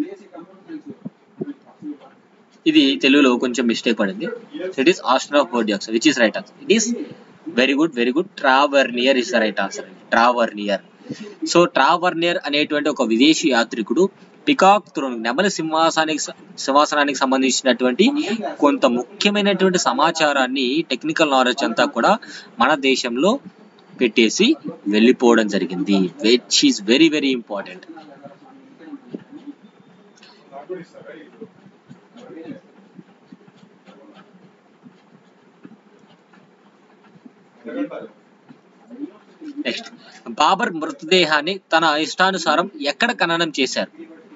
Speaker 1: ఇది తెలుగులో కొంచెం మిస్టేక్ పడింది it is Austin of Bordeaux which is right answer it is very good very good Tavernier is the right answer Tavernier so Tavernier అనేటువంటి ఒక విదేశీ యాత్రికుడు పికాక్ త్రోన్ నెమలి సింహాసానికి సింహాసనానికి సంబంధించినటువంటి కొంత ముఖ్యమైనటువంటి సమాచారాన్ని టెక్నికల్ నాలెడ్జ్ అంతా కూడా మన దేశంలో పెట్టేసి వెళ్ళిపోవడం జరిగింది which is very very important next Babur మృతదేహాన్ని తన ఇష్టానుసారం ఎక్కడ ఖననం చేశారు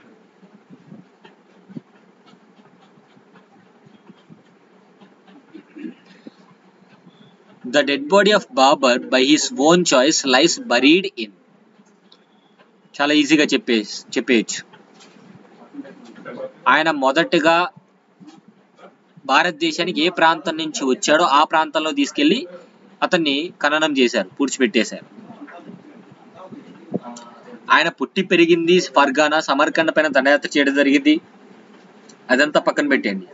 Speaker 1: the dead body of Babur by his own choice lies buried in చాలా ఈజీగా చెప్పే చెప్పేయచ్చు ఆయన మొదటగా భారతదేశానికి ఏ ప్రాంతం నుంచి వచ్చాడో ఆ ప్రాంతంలో తీసుకెళ్లి అతన్ని ఖననం చేశారు పూడ్చిపెట్టేశారు ఆయన పుట్టి పెరిగింది ఫర్గానా సమర్కండ పైన దండయాత్ర చేయడం జరిగింది అదంతా పక్కన పెట్టండి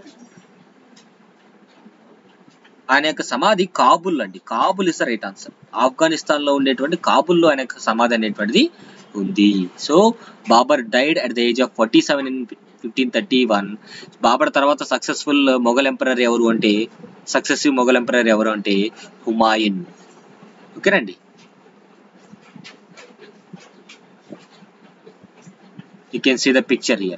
Speaker 1: ఆయన యొక్క సమాధి కాబుల్ అండి Kabul is right answer Afghanistan లో ఉండేటువంటి కాబుల్లో ఆయన యొక్క సమాధి అనేటువంటిది ఉంది so Babur died at the age of forty seven in fifteen thirty one Babur తర్వాత సక్సెస్ఫుల్ మొఘల్ ఎంపరర్ ఎవరు అంటే సక్సెసివ్ మొఘల్ ఎంపరర్ ఎవరు అంటే హుమాయిన్ ఓకేనండి you can see the picture here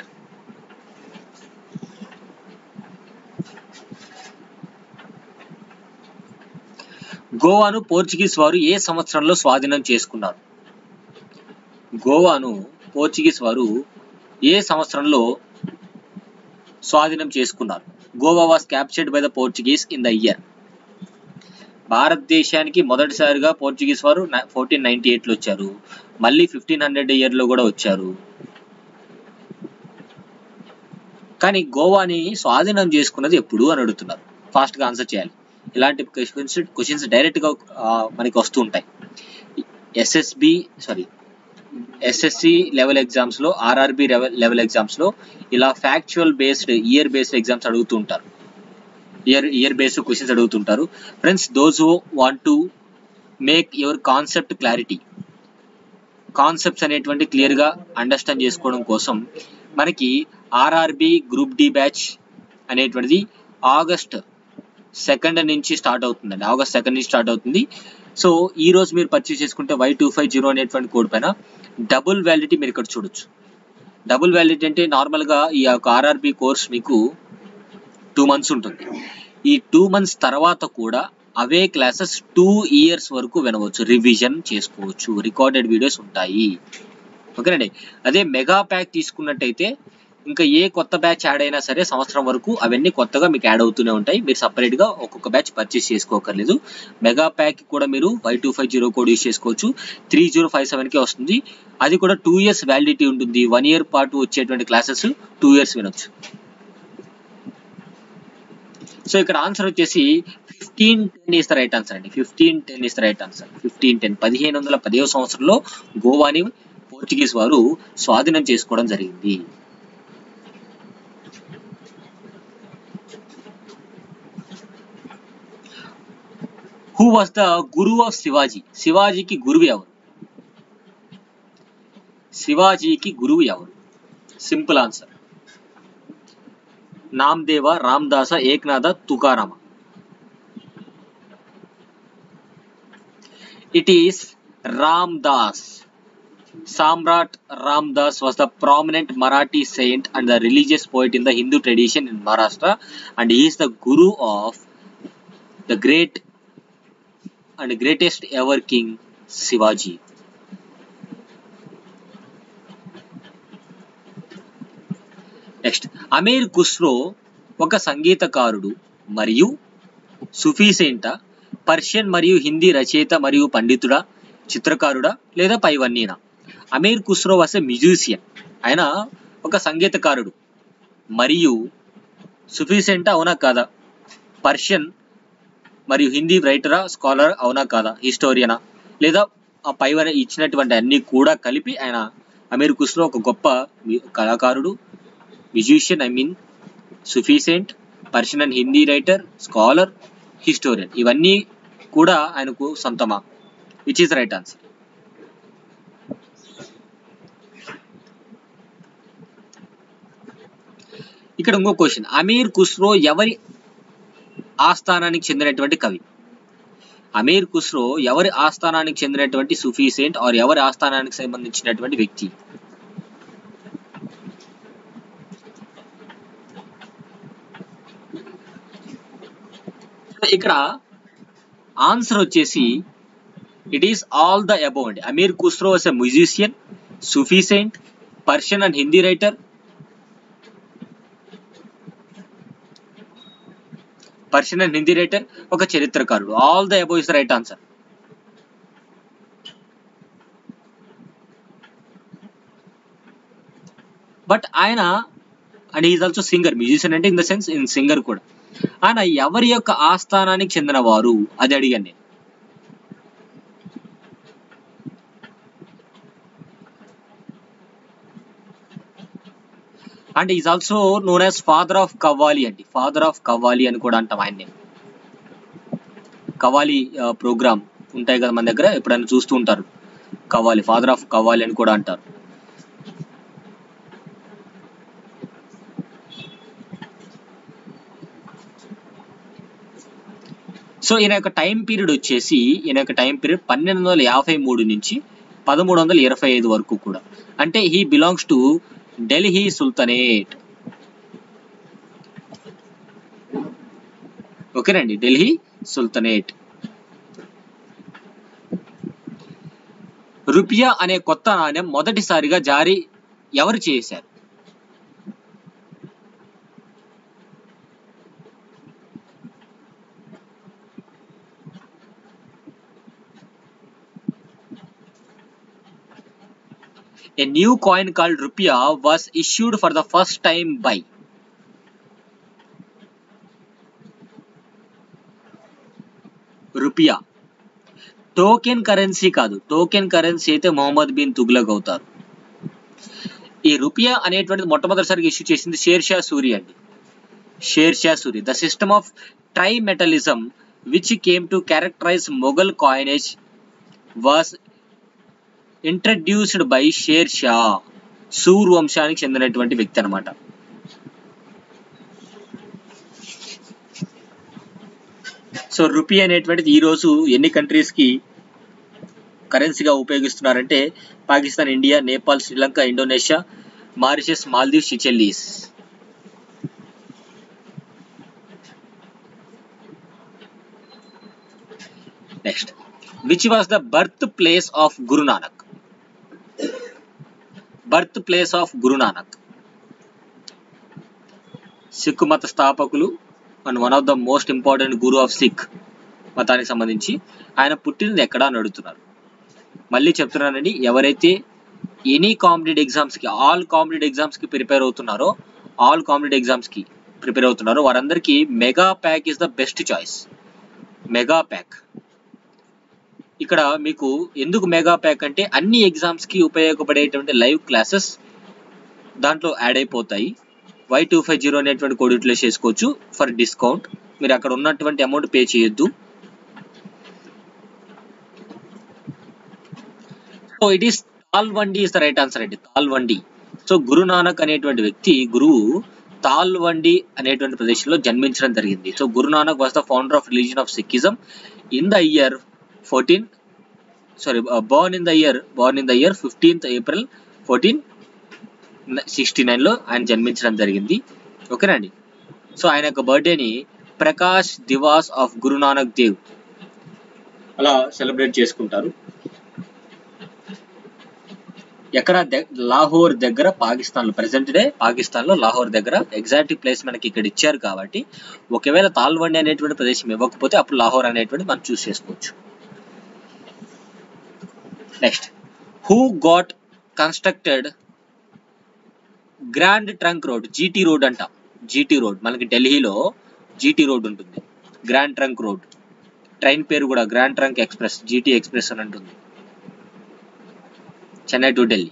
Speaker 1: గోవాను పోర్చుగీస్ వారు ఏ సంవత్సరంలో స్వాధీనం చేసుకున్నారు గోవాను పోర్చుగీస్ వారు ఏ సంవత్సరంలో స్వాధీనం చేసుకున్నారు Goa was captured by the Portuguese in the year భారతదేశానికి మొదటిసారిగా పోర్చుగీస్ వారు ఫోర్టీన్ నైన్టీ ఎయిట్లో వచ్చారు మళ్ళీ ఫిఫ్టీన్ హండ్రెడ్ ఇయర్లో కూడా వచ్చారు కానీ గోవాని స్వాధీనం చేసుకున్నది ఎప్పుడు అని అడుగుతున్నారు ఫాస్ట్ గా ఆన్సర్ చేయాలి ఇలాంటి క్వశ్చన్స్ క్వశ్చన్స్ డైరెక్ట్ గా ఆ, మనకి వస్తూ ఉంటాయి SSB sorry SSC level exams లో ఆర్ఆర్బి లెవెల్ ఎగ్జామ్స్ లో ఇలా factual based year based exams అడుగుతూ ఉంటారు ఇయర్ ఇయర్ బేస్డ్ క్వశ్చన్స్ అడుగుతుంటారు friends those who want to make your concept clarity concepts అనేటువంటి క్లియర్ గా అండర్స్టాండ్ చేసుకోవడం కోసం మనకి ఆర్ఆర్బి గ్రూప్ డి బ్యాచ్ అనేటువంటిది ఆగస్ట్ సెకండ్ నుంచి స్టార్ట్ అవుతుందండి ఆగస్ట్ సెకండ్ నుంచి స్టార్ట్ అవుతుంది సో ఈ రోజు మీరు పర్చేస్ చేసుకుంటే వై టూ ఫైవ్ జీరో అనేటువంటి కోడ్ పైన డబుల్ వ్యాలిడిటీ మీరు ఇక్కడ చూడొచ్చు డబుల్ వ్యాలిడిటీ అంటే నార్మల్ గా ఈ యొక్క ఆర్ఆర్బి కోర్స్ మీకు టూ మంత్స్ ఉంటుంది ఈ టూ మంత్స్ తర్వాత కూడా అవే క్లాసెస్ టూ ఇయర్స్ వరకు వినవచ్చు రివిజన్ చేసుకోవచ్చు రికార్డెడ్ వీడియోస్ ఉంటాయి ఓకేనండి అదే మెగా ప్యాక్ తీసుకున్నట్టయితే ఇంకా ఏ కొత్త బ్యాచ్ యాడ్ అయినా సరే సంవత్సరం వరకు అవన్నీ కొత్తగా మీకు యాడ్ అవుతూనే ఉంటాయి మీరు separate గా ఒక్కొక్క బ్యాచ్ పర్చేస్ చేసుకోకర్లేదు మెగా ప్యాక్ కూడా మీరు Y two five zero code use చేసుకోవచ్చు త్రీ జీరో ఫైవ్ సెవెన్కే వస్తుంది అది కూడా టూ ఇయర్స్ వ్యాలిడిటీ ఉంటుంది వన్ ఇయర్ పాటు వచ్చేటువంటి క్లాసెస్ టూ ఇయర్స్ వినొచ్చు సో ఇక్కడ ఆన్సర్ వచ్చేసి fifteen ten is the right answer అండి fifteen ten is the right answer fifteen ten పదిహేను వందల పదిహేను సంవత్సరంలో గోవాని పోర్చుగీస్ వారు స్వాధీనం చేసుకోవడం జరిగింది who was the guru of Shivaji శివాజీకి గురువు ఎవరు శివాజీకి గురువు ఎవరు simple answer Namdev Ramdas Eknath Tukaram it is Ramdas. Samrat Ramdas was the prominent Marathi saint and the religious poet in the Hindu tradition in Maharashtra, and he is the guru of the great and greatest ever king Shivaji. Next Amir Khusro ఒక సంగీతకారుడు మరియు Sufi సెయింట Persian మరియు హిందీ రచయిత మరియు పండితుడా చిత్రకారుడా లేదా పైవన్నీనా Amir Khusro was a musician ఆయన ఒక సంగీతకారుడు మరియు సుఫీసెంట్ అవునా కాదా పర్షియన్ మరియు హిందీ రైటరా స్కాలర్ అవునా కాదా హిస్టోరియనా లేదా ఆ పైవన ఇచ్చినటువంటి అన్ని కూడా కలిపి ఆయన అమీర్ ఖుస్రో ఒక గొప్ప మ్యూ- కళాకారుడు musician I mean Sufi saint Persian and Hindi writer scholar historian ఇవన్నీ కూడా ఆయనకు సొంతమా విచ్ ఈస్ రైట్ ఆన్సర్ ఇక్కడ ఇంకో క్వశ్చన్ అమీర్ ఖుస్రో ఎవరి ఆస్థానానికి చెందినటువంటి కవి అమీర్ ఖుస్రో ఎవరి ఆస్థానానికి చెందినటువంటి సుఫీ సెయింట్ ఆర్ ఎవరి ఆస్థానానికి సంబంధించినటువంటి వ్యక్తి ఇక్కడ ఆన్సర్ వచ్చేసి it is all the above అండి Amir Khusro was a musician Sufi saint Persian and Hindi writer Persian and Hindi writer ఒక చరిత్రకారుడు all the above is the right answer but ఆయన and is also singer musician అంటే in the sense in singer కూడా ఆయన ఎవరి యొక్క ఆస్థానానికి చెందినవారు అది అడిగాను నేను and is also known as father of qawwali అండి ఫాదర్ ఆఫ్ కవ్వాలి అని కూడా అంటాం ఆయన్ని కవ్వాలి ప్రోగ్రామ్ ఉంటాయి కదా మన దగ్గర ఎప్పుడైనా చూస్తూ ఉంటారు కవ్వాలి ఫాదర్ ఆఫ్ కవ్వాలి అని కూడా అంటారు సో ఈయన యొక్క టైం పీరియడ్ వచ్చేసి ఈయన యొక్క టైం పీరియడ్ పన్నెండు వందల యాభై మూడు నుంచి పదమూడు వందల ఇరవై ఐదు వరకు కూడా అంటే he belongs to Delhi sultanate ఓకేనండి ఢిల్లీ సుల్తనేట్ రూపియా అనే కొత్త నాణ్యం మొదటిసారిగా జారీ ఎవరు చేశారు A new coin called rupia was issued for the first time by rupiya token currency కాదు టోకెన్ కరెన్సీ అయితే మొహమ్మద్ బిన్ తుగ్లక్ అవుతారు ఈ రూపియా అనేటువంటిది మొట్టమొదటిసారిగా ఇష్యూ చేసింది షేర్ షా సూరి అండి Sher Shah Suri the system of trimetallism which came to characterise Mughal coinage was introduced by Sher Shah Sur వంశానికి చెందినటువంటి వ్యక్తి అనమాట సో రూపీ అనేటువంటిది ఈ రోజు ఎన్ని కంట్రీస్ కి కరెన్సీగా ఉపయోగిస్తున్నారంటే Pakistan India Nepal Sri Lanka Indonesia Mauritius Maldives Seychelles next which was the birth place of Guru Nanak birth place of Guru Nanak Sikh మత స్థాపకులు and one of the most important guru of Sikh మతానికి సంబంధించి ఆయన పుట్టినది ఎక్కడ అని అడుగుతున్నారు మళ్ళీ చెప్తున్నానండి ఎవరైతే ఎనీ కాంపిటేటివ్ ఎగ్జామ్స్కి ఆల్ కాంపిటేటివ్ ఎగ్జామ్స్కి ప్రిపేర్ అవుతున్నారో ఆల్ కాంపిటేటివ్ ఎగ్జామ్స్కి ప్రిపేర్ అవుతున్నారో వారందరికీ mega pack is the best choice mega pack ఇక్కడ మీకు ఎందుకు మెగా ప్యాక్ అంటే అన్ని ఎగ్జామ్స్కి ఉపయోగపడేటువంటి లైవ్ క్లాసెస్ దాంట్లో యాడ్ అయిపోతాయి వై టూ ఫైవ్ జీరో అనేటువంటి కోడ్ యూటిలైజ్ చేసుకోవచ్చు ఫర్ డిస్కౌంట్ మీరు అక్కడ ఉన్నటువంటి అమౌంట్ పే చేయొద్దు so it is Talwandi is the right answer అండి తాల్వండి సో గురునానక్ అనేటువంటి వ్యక్తి గురువు తాల్వండి అనేటువంటి ప్రదేశంలో జన్మించడం జరిగింది so Guru Nanak was the founder of religion of Sikhism in the year fourteen sorry born in the year born in the year fifteenth April fourteen sixty నైన్లో ఆయన జన్మించడం జరిగింది ఓకేనండి సో ఆయన యొక్క బర్త్డేని ప్రకాష్ దివాస్ ఆఫ్ గురునానక్ దేవ్ అలా సెలబ్రేట్ చేసుకుంటారు ఎక్కడ లాహోర్ దగ్గర పాకిస్తాన్ లో ప్రెసెంట్ డే పాకిస్తాన్ లో లాహోర్ దగ్గర ఎగ్జాక్ట్ ప్లేస్ మనకి ఇక్కడ ఇచ్చారు కాబట్టి ఒకవేళ తాల్వండి అనేటువంటి ప్రదేశం ఇవ్వకపోతే అప్పుడు లాహోర్ అనేటువంటి మనం చూస్ చేసుకోవచ్చు next who got constructed Grand Trunk Road GT road అంటాం జీటీ రోడ్ మనకి ఢిల్లీలో జీటీ రోడ్ ఉంటుంది గ్రాండ్ ట్రంక్ రోడ్ ట్రైన్ పేరు కూడా Grand Trunk Express GT Express అని ఉంటుంది Chennai to Delhi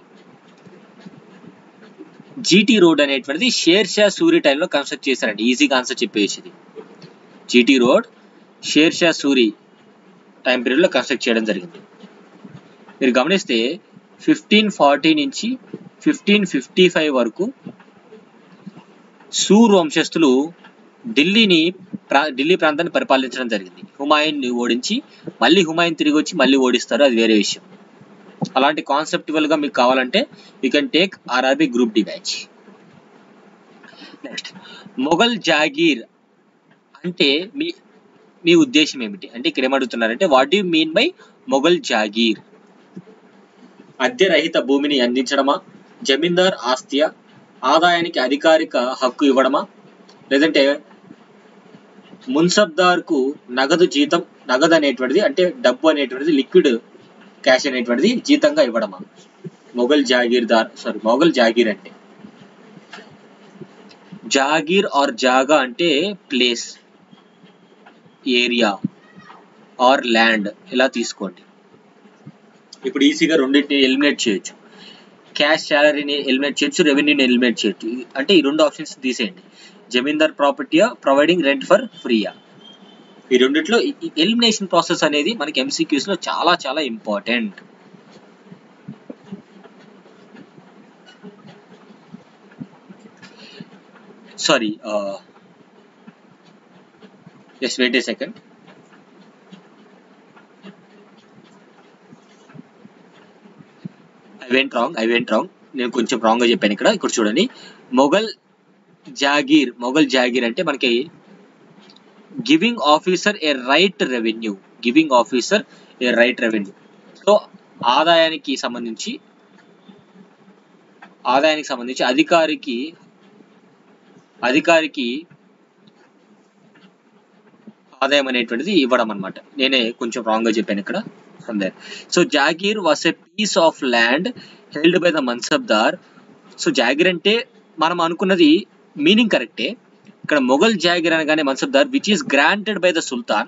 Speaker 1: GT road అనేటువంటిది షేర్ షా సూరి టైంలో కన్స్ట్రక్ట్ చేశారండి ఈజీగా ఆన్సర్ చెప్పేసి ఇది GT road Sher Shah Suri time పీరియడ్లో కన్స్ట్రక్ట్ చేయడం జరిగింది మీరు గమనిస్తే ఫిఫ్టీన్ ఫార్టీ నుంచి ఫిఫ్టీన్ ఫిఫ్టీ ఫైవ్ వరకు సూర్ వంశస్థులు ఢిల్లీని ప్రా ఢిల్లీ ప్రాంతాన్ని పరిపాలించడం జరిగింది హుమాయూన్ని ఓడించి మళ్ళీ హుమాయూన్ తిరిగి వచ్చి మళ్ళీ ఓడిస్తారు అది వేరే విషయం అలాంటి కాన్సెప్టువల్ గా మీకు కావాలంటే you can take RRB group D batch next Mughal jagir అంటే మీ మీ ఉద్దేశం ఏమిటి అంటే ఇక్కడ ఏమడుగుతున్నారంటే what you mean by Mughal jagir అద్దె రహిత భూమిని అందించడమా జమీందార్ ఆస్తియా ఆదాయానికి అధికారిక హక్కు ఇవ్వడమా లేదంటే మున్సబ్దార్కు నగదు జీతం నగదు అనేటువంటిది అంటే డబ్బు అనేటువంటిది లిక్విడ్ క్యాష్ అనేటువంటిది జీతంగా ఇవ్వడమా మొఘల్ జాగీర్దార్ సారీ మొఘల్ జాగీర్ అంటే జాగీర్ ఆర్ జాగా అంటే ప్లేస్ ఏరియా ఆర్ ల్యాండ్ ఇలా తీసుకోండి ఇప్పుడు ఈజీగా రెండింటిని ఎలిమినేట్ చేయొచ్చు క్యాష్ శాలరీని ఎలిమినేట్ చేయొచ్చు రెవెన్యూని ఎలిమినేట్ చేయొచ్చు అంటే ఈ రెండు ఆప్షన్స్ తీసేయండి జమీందార్ ప్రాపర్టీయా ప్రొవైడింగ్ రెంట్ ఫర్ ఫ్రీయా ఈ రెండిట్లో ఎలిమినేషన్ ప్రాసెస్ అనేది మనకి ఎంసీక్యూస్ లో చాలా చాలా important sorry just wait a second I went wrong I went wrong నేను కొంచెం రాంగ్ గా చెప్పాను ఇక్కడ ఇక్కడ చూడండి మొఘల్ జాగీర్ మొఘల్ జాగీర్ అంటే మనకి giving officer a right revenue giving officer a right revenue so ఆదాయానికి సంబంధించి ఆదాయానికి సంబంధించి అధికారికి అధికారికి ఆదాయం అనేటువంటిది ఇవ్వడం అనమాట నేనే కొంచెం రాంగ్ గా చెప్పాను ఇక్కడ సందేర్ so jagir was a piece of land held by the mansabdar so jagir అంటే మనం అనుకున్నది మీనింగ్ కరెక్టే ఇక్కడ మొఘల్ జాగీర్ అనగానే mansabdar which is granted by the sultan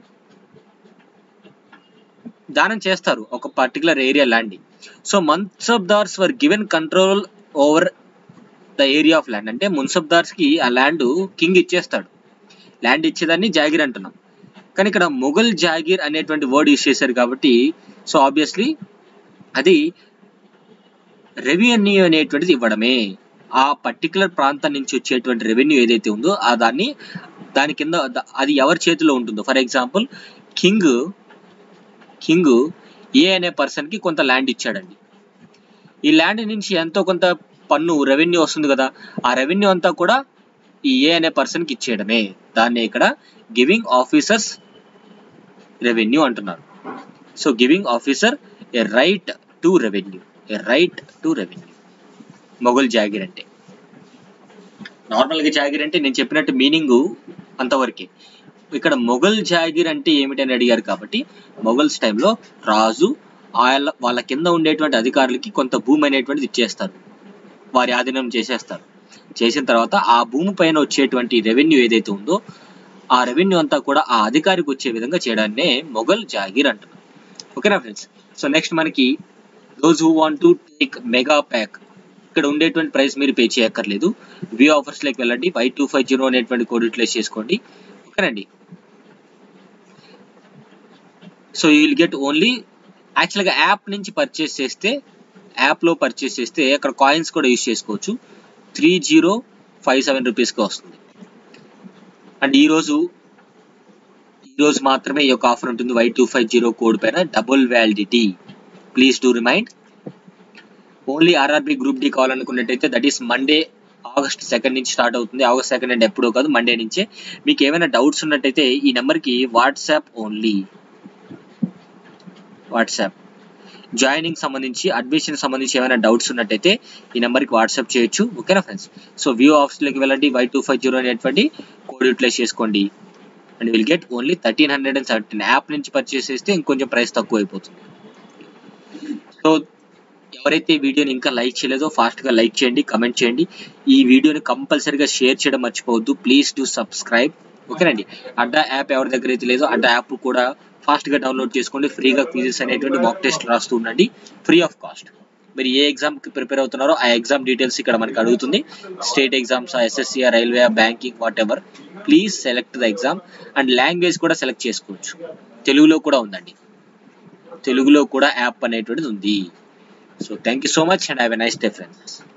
Speaker 1: దానం చేస్తారు ఒక particular area land so mansabdars were given control over the area of land అంటే మున్సబ్దార్స్ కి ఆ ల్యాండ్ కింగ్ ఇచ్చేస్తాడు ల్యాండ్ ఇచ్చేదాన్ని జాగీర్ అంటున్నాం కానీ ఇక్కడ మొఘల్ జాగీర్ అనేటువంటి వర్డ్ యూస్ చేశారు కాబట్టి సో ఆబ్వియస్లీ అది రెవెన్యూ అనేటువంటిది ఇవ్వడమే ఆ పర్టికులర్ ప్రాంతం నుంచి వచ్చేటువంటి రెవెన్యూ ఏదైతే ఉందో ఆ దాన్ని దాని కింద అది ఎవరి చేతిలో ఉంటుందో for example king king A అనే పర్సన్ కి కొంత ల్యాండ్ ఇచ్చాడండి ఈ ల్యాండ్ నుంచి ఎంతో కొంత పన్ను రెవెన్యూ వస్తుంది కదా ఆ రెవెన్యూ అంతా కూడా ఈ ఏ అనే పర్సన్ కి ఇచ్చేయడమే దాన్ని ఇక్కడ గివింగ్ ఆఫీసర్స్ రెవెన్యూ అంటున్నారు so giving officer a right to revenue a right to revenue Mughal jagir అంటే నార్మల్గా జాగిర్ అంటే నేను చెప్పినట్టు మీనింగ్ అంతవరకే ఇక్కడ మొఘల్ జాగిర్ అంటే ఏమిటని అడిగారు కాబట్టి మొఘల్స్ టైంలో రాజు వాళ్ళ వాళ్ళ కింద ఉండేటువంటి అధికారులకి కొంత భూమి అనేటువంటిది ఇచ్చేస్తారు వారి ఆధీనం చేసేస్తారు చేసిన తర్వాత ఆ భూమి పైన వచ్చేటువంటి రెవెన్యూ ఏదైతే ఉందో ఆ రెవెన్యూ అంతా కూడా ఆ అధికారికి వచ్చే విధంగా చేయడాన్నే మొఘల్ జాగీర్ అంటారు ఓకేనా ఫ్రెండ్స్ సో నెక్స్ట్ మనకి those who want to take mega pack ఇక్కడ ఉండేటువంటి ప్రైస్ మీరు పే చేయక్కర్లేదు వ్యూ ఆఫర్స్ లోకి వెళ్ళండి వై టూ ఫైవ్ జీరో అనేటువంటి కోడ్ యూటిలైజ్ చేసుకోండి ఓకేనండి so you will get only యాక్చువల్గా యాప్ నుంచి పర్చేస్ చేస్తే యాప్లో పర్చేస్ చేస్తే అక్కడ కాయిన్స్ కూడా యూస్ చేసుకోవచ్చు త్రీ జీరో ఫైవ్ సెవెన్ రూపీస్కి వస్తుంది అండ్ ఈరోజు ఈరోజు మాత్రమే ఈ యొక్క ఆఫర్ ఉంటుంది Y two five zero code పైన double validity please do remind only RRB group D కావాలనుకున్నట్టయితే that is Monday August second నుంచి స్టార్ట్ అవుతుంది ఆగస్ట్ సెకండ్ అంటే ఎప్పుడో కాదు మండే నుంచే మీకు ఏమైనా డౌట్స్ ఉన్నట్టయితే ఈ నెంబర్కి వాట్సాప్ ఓన్లీ వాట్సాప్ జాయినింగ్ సంబంధించి అడ్మిషన్ సంబంధించి ఏమైనా డౌట్స్ ఉన్నట్టయితే ఈ నెంబర్కి వాట్సాప్ చేయొచ్చు ఓకేనా ఫ్రెండ్స్ సో వ్యూ ఆఫీస్లోకి వెళ్ళండి వై టూ ఫైవ్ జీరో అనేటువంటి కోడ్ యూటిలైజ్ చేసుకోండి and will get only thirteen hundred and seventeen app నుంచి పర్చేస్ చేస్తే ఇంకొంచెం ప్రైస్ తక్కువ అయిపోతుంది సో ఎవరైతే ఈ వీడియోని ఇంకా లైక్ చేయలేదో ఫాస్ట్గా లైక్ చేయండి కమెంట్ చేయండి ఈ వీడియోని కంపల్సరీగా షేర్ చేయడం మర్చిపోవద్దు ప్లీజ్ డు సబ్స్క్రైబ్ ఓకేనండి అడ్డా యాప్ ఎవరి దగ్గర అయితే లేదో అడ్డా యాప్ కూడా ఫాస్ట్గా డౌన్లోడ్ చేసుకోండి ఫ్రీగా క్విజెస్ అనేటువంటి మాక్ టెస్ట్ రాస్తూ ఉండండి ఫ్రీ ఆఫ్ కాస్ట్ మీరు ఏ ఎగ్జామ్కి ప్రిపేర్ అవుతున్నారో ఆ ఎగ్జామ్ డీటెయిల్స్ ఇక్కడ మనకి అడుగుతుంది state exams SSC railway banking whatever please select the exam and language కూడా సెలెక్ట్ చేసుకోవచ్చు తెలుగులో కూడా ఉందండి తెలుగులో కూడా యాప్ అనేటువంటిది ఉంది so thank you so much and have a nice day friends